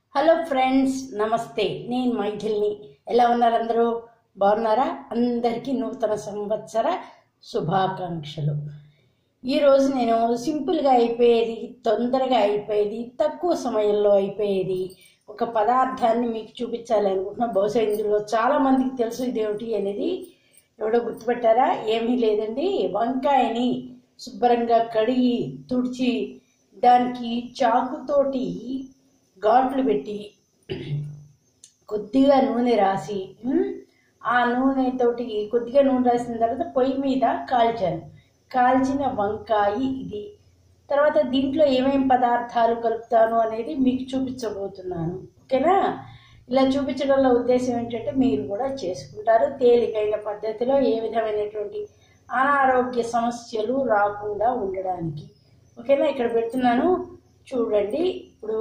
hello friends నమస్తే నేను మైథిల్ని ఎలా ఉన్నారు అందరూ బాగున్నారా అందరికీ నూతన సంవత్సర శుభాకాంక్షలు ఈరోజు నేను సింపుల్గా అయిపోయేది తొందరగా అయిపోయేది తక్కువ సమయంలో అయిపోయేది ఒక పదార్థాన్ని మీకు చూపించాలి అనుకుంటున్నా బహుశా ఇందులో చాలా మందికి తెలుసు ఇదేమిటి అనేది ఎవడో గుర్తుపెట్టారా ఏమీ లేదండి వంకాయని శుభ్రంగా కడిగి తుడిచి దానికి చాకుతోటి ఘాట్లు పెట్టి కొద్దిగా నూనె రాసి ఉమ్, ఆ నూనెతోటి కొద్దిగా నూనె రాసిన తర్వాత పొయ్యి మీద కాల్చాను కాల్చిన వంకాయ ఇది తర్వాత దీంట్లో ఏమేం పదార్థాలు కలుపుతాను అనేది మీకు చూపించబోతున్నాను ఓకేనా ఇలా చూపించడంలో ఉద్దేశం ఏంటంటే మీరు కూడా చేసుకుంటారు తేలికైన పద్ధతిలో ఏ విధమైనటువంటి అనారోగ్య సమస్యలు రాకుండా ఉండడానికి ఓకేనా ఇక్కడ పెడుతున్నాను చూడండి ఇప్పుడు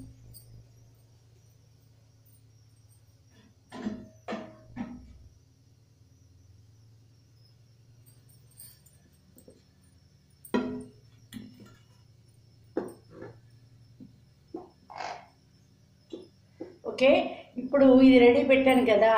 ఓకే ఇప్పుడు ఇది రెడీ పెట్టాను కదా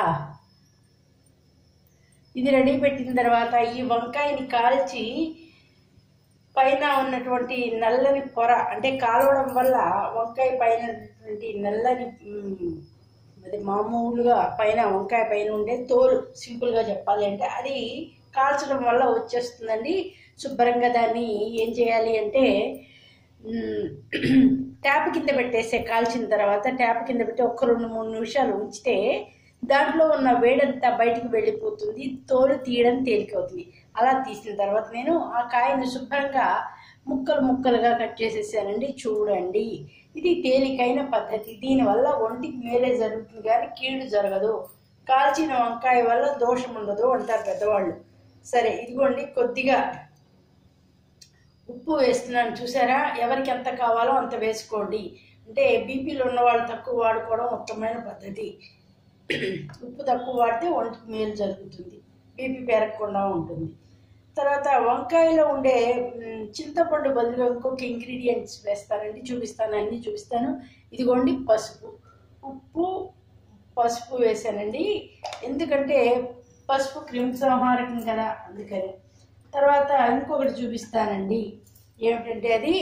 ఇది రెడీ పెట్టిన తర్వాత ఈ వంకాయని కాల్చి పైన ఉన్నటువంటి నల్లని పొర అంటే కాలవడం వల్ల వంకాయ పైన ఉన్నటువంటి నల్లని మ్, అది మామూలుగా పైన వంకాయ పైన ఉండే తోలు సింపుల్గా చెప్పాలి అంటే అది కాల్చడం వల్ల వచ్చేస్తుందండి శుభ్రంగా దాన్ని ఏం చేయాలి అంటే మ్, ట్యాప్ కింద పెట్టేసే కాల్చిన తర్వాత ట్యాప్ కింద పెట్టి ఒక్క రెండు మూడు నిమిషాలు ఉంచితే దాంట్లో ఉన్న వేడంతా బయటికి వెళ్ళిపోతుంది తోలు తీయడం తేలికవుతుంది అలా తీసిన తర్వాత నేను ఆ కాయను శుభ్రంగా ముక్కలు ముక్కలుగా కట్ చేసేసానండి చూడండి ఇది తేలికైన పద్ధతి దీనివల్ల ఒంటికి మేలే జరుగుతుంది కానీ కీడు జరగదు కాల్చిన వంకాయ వల్ల దోషం ఉండదు అంటారు పెద్దవాళ్ళు సరే ఇదిగోండి కొద్దిగా ఉప్పు వేస్తున్నాను చూసారా ఎవరికి ఎంత కావాలో అంత వేసుకోండి అంటే బీపీలు ఉన్న వాళ్ళు తక్కువ వాడుకోవడం ఉత్తమమైన పద్ధతి ఉప్పు తక్కువ వాడితే ఒంటికి మేలు జరుగుతుంది బీపీ పెరగకుండా ఉంటుంది తర్వాత వంకాయలో ఉండే మ్, చింతపండు బదులుగా ఇంకొక ఇంగ్రీడియంట్స్ వేస్తానండి చూపిస్తాను అన్నీ చూపిస్తాను ఇదిగోండి పసుపు ఉప్పు పసుపు వేసానండి ఎందుకంటే పసుపు క్రిమి సంహారకం కదా అందుకని తర్వాత ఇంకొకటి చూపిస్తానండి ఏమిటంటే అది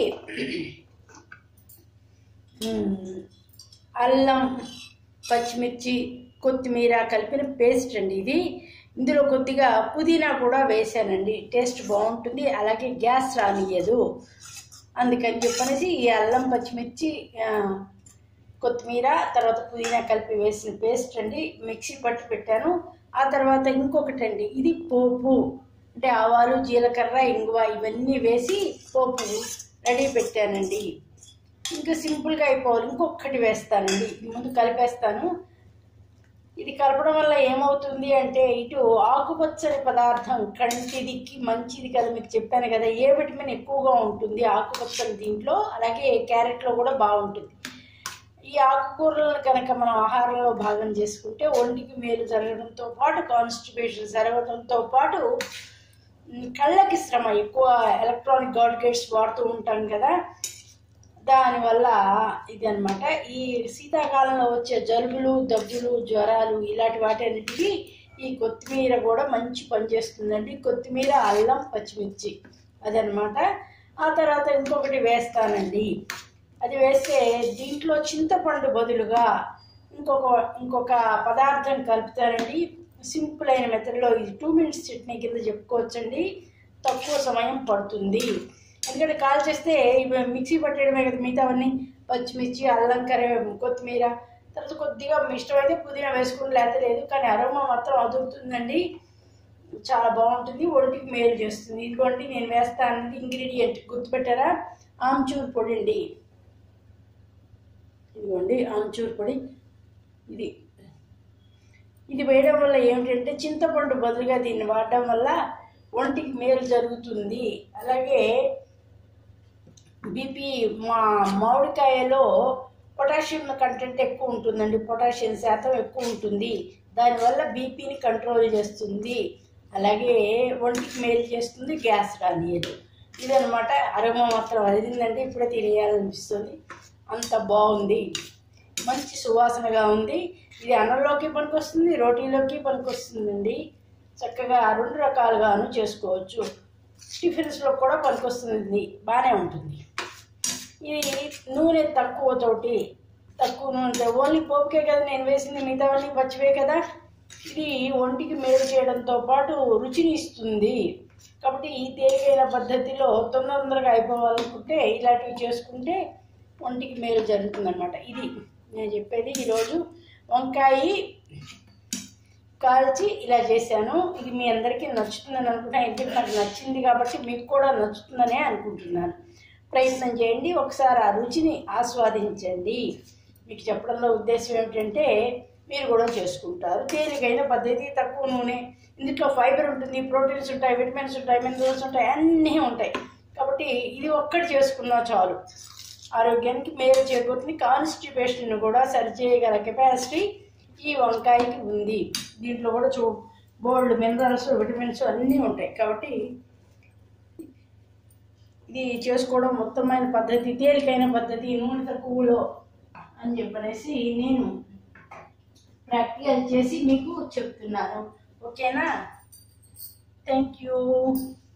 మ్, అల్లం పచ్చిమిర్చి కొత్తిమీర కలిపిన పేస్ట్ అండి ఇది ఇందులో కొద్దిగా పుదీనా కూడా వేసానండి టేస్ట్ బాగుంటుంది అలాగే గ్యాస్ రానియదు అందుకని చెప్పనేసి ఈ అల్లం పచ్చిమిర్చి ఆ, కొత్తిమీర తర్వాత పుదీనా కలిపి వేసిన పేస్ట్ అండి మిక్సీ పట్టి పెట్టాను ఆ తర్వాత ఇంకొకటి అండి ఇది పోపు అంటే ఆవాలు జీలకర్ర ఇంగువ ఇవన్నీ వేసి పోపు రెడీ పెట్టానండి ఇంకా సింపుల్గా అయిపోవాలి ఇంకొకటి వేస్తానండి ఇది ముందు కలిపేస్తాను ఇది కలపడం వల్ల ఏమవుతుంది అంటే ఇటు ఆకుపచ్చని పదార్థం కంటిదికి మంచిది కదా మీకు చెప్పాను కదా ఏ విటమిన్ ఎక్కువగా ఉంటుంది ఆకుపచ్చని దీంట్లో అలాగే క్యారెట్లో కూడా బాగుంటుంది ఈ ఆకుకూరలను కనుక మనం ఆహారంలో భాగం చేసుకుంటే ఒంటికి మేలు జరగడంతో పాటు కాన్స్టిపేషన్ జరగడంతో పాటు ఉమ్, కళ్ళకి శ్రమ ఎక్కువ ఎలక్ట్రానిక్ గాడ్గెట్స్ వాడుతూ ఉంటాం కదా దానివల్ల ఇది అనమాట ఈ శీతాకాలంలో వచ్చే జలుబులు దగ్గులు జ్వరాలు ఇలాంటి వాటన్నిటికీ ఈ కొత్తిమీర కూడా మంచి పనిచేస్తుందండి కొత్తిమీర అల్లం పచ్చిమిర్చి అదనమాట ఆ తర్వాత ఇంకొకటి వేస్తానండి అది వేస్తే దీంట్లో చింతపండు బదులుగా ఇంకొక ఇంకొక పదార్థం కలుపుతారండి సింపుల్ అయిన మెథడ్లో ఇది టూ మినిట్స్ చట్నీ కింద చెప్పుకోవచ్చండి తక్కువ సమయం పడుతుంది ఎందుకంటే కాల్ చేస్తే ఇవి మిక్సీ పట్టేయడమే కదా మిగతావన్నీ పచ్చిమిర్చి అల్లం కర్రీ కొత్తిమీర తర్వాత కొద్దిగా మీ ఇష్టమైతే పుదీనా వేసుకుని లేకపోతే లేదు కానీ అరోమా మాత్రం అదురుతుందండి చాలా బాగుంటుంది ఒంటికి మేలు చేస్తుంది ఇదిగోండి నేను వేస్తాను ఇంగ్రీడియంట్ గుర్తుపెట్టారా ఆమ్చూర్ పొడి అండి ఇదిగోండి ఆమ్చూర్ పొడి ఇది ఇది వేయడం వల్ల ఏమిటంటే చింతపండు బదులుగా దీన్ని వాడడం వల్ల ఒంటికి మేలు జరుగుతుంది అలాగే బీపీ మా మామిడికాయలో పొటాషియం కంటెంట్ ఎక్కువ ఉంటుందండి పొటాషియం శాతం ఎక్కువ ఉంటుంది దానివల్ల బీపీని కంట్రోల్ చేస్తుంది అలాగే ఒంటికి మేలు చేస్తుంది గ్యాస్ రానియదు ఇదనమాట అరమ మాత్రం అదిరిందంటే ఇప్పుడే తినేయాలనిపిస్తుంది అంత బాగుంది మంచి సువాసనగా ఉంది ఇది అన్నంలోకి పనికొస్తుంది రోటీలోకి పనికొస్తుందండి చక్కగా రెండు రకాలుగాను చేసుకోవచ్చు టిఫిన్స్లో కూడా పనికొస్తుంది బాగానే ఉంటుంది ఇది నూనె తక్కువతోటి తక్కువ నూనె ఓన్లీ పోపుకే కదా నేను వేసింది మిగతావన్నీ పచ్చివే కదా ఇది ఒంటికి మేలు చేయడంతో పాటు రుచిని ఇస్తుంది కాబట్టి ఈ తేలికైన పద్ధతిలో తొందర తొందరగా అయిపోవాలనుకుంటే ఇలాంటివి చేసుకుంటే ఒంటికి మేలు జరుగుతుందన్నమాట ఇది నేను చెప్పేది ఈరోజు వంకాయ కాల్చి ఇలా చేశాను ఇది మీ అందరికీ నచ్చుతుందని అనుకుంటున్నాను ఎందుకంటే నాకు నచ్చింది కాబట్టి మీకు కూడా నచ్చుతుందనే అనుకుంటున్నాను ప్రయత్నం చేయండి ఒకసారి ఆ రుచిని ఆస్వాదించండి మీకు చెప్పడంలో ఉద్దేశం ఏమిటంటే మీరు కూడా చేసుకుంటారు తేలికైన పద్ధతి తక్కువ నూనె ఇందులో ఫైబర్ ఉంటుంది ప్రోటీన్స్ ఉంటాయి విటమిన్స్ ఉంటాయి మినరల్స్ ఉంటాయి అన్నీ ఉంటాయి కాబట్టి ఇది ఒక్కటి చేసుకున్నా చాలు ఆరోగ్యానికి మేలు చేకూరుతుంది కాన్స్టిపేషన్ కూడా సరిచేయగల కెపాసిటీ ఈ వంకాయకి ఉంది దీంట్లో కూడా చూ బోల్డ్ మినరల్స్ విటమిన్స్ అన్నీ ఉంటాయి కాబట్టి ఇది చేసుకోవడం మొత్తమైన పద్ధతి తేలికైన పద్ధతి నూనె తక్కువలో అని చెప్పనేసి నేను ప్రాక్టికల్ చేసి మీకు చెప్తున్నాను ఓకేనా థ్యాంక్ యూ